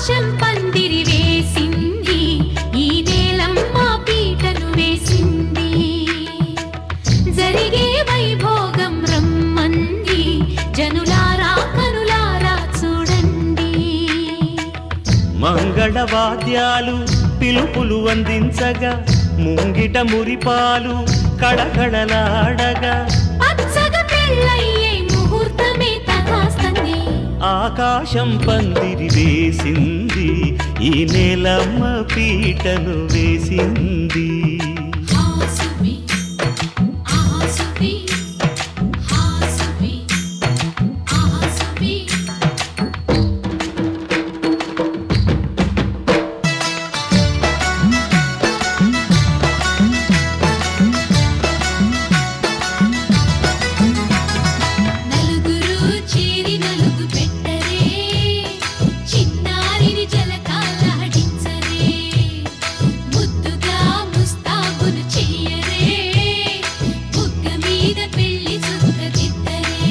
ఆకాశం పందిరి వేసింది ఈ నేలమ్మ పీటను వేసింది జరిగే వైభోగం రమ్మంది జనులారా కనులారా చూడండి మంగళవాద్యాలు పిలుపులు అందించగా ముంగిట మురిపాలు కళకళలాడగా పచ్చగా పెళ్ళయ్యే ముహూర్తమే తగాస్తంది ఆకాశం పందిరి వేసింది ఈ నేలమ్మ పీటను వేసింది హాసువి ఆసువి హాసువి ఆసువి నలుగురు చేరి నలుగు పెట్టరే చిన్నారిని జలకాలాడించరే ముద్దుగా ముస్తాబులు చెయ్యరే బుగ్గ మీద పెళ్లి చుక్క దిద్దరే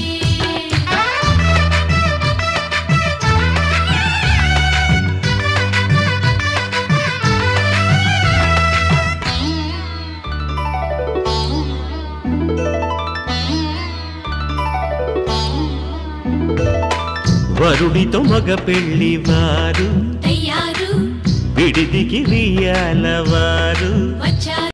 వరుడితో మగ పెళ్లి వారు తయ్యారు విడిదికి వియ్యాల వారు వచ్చారు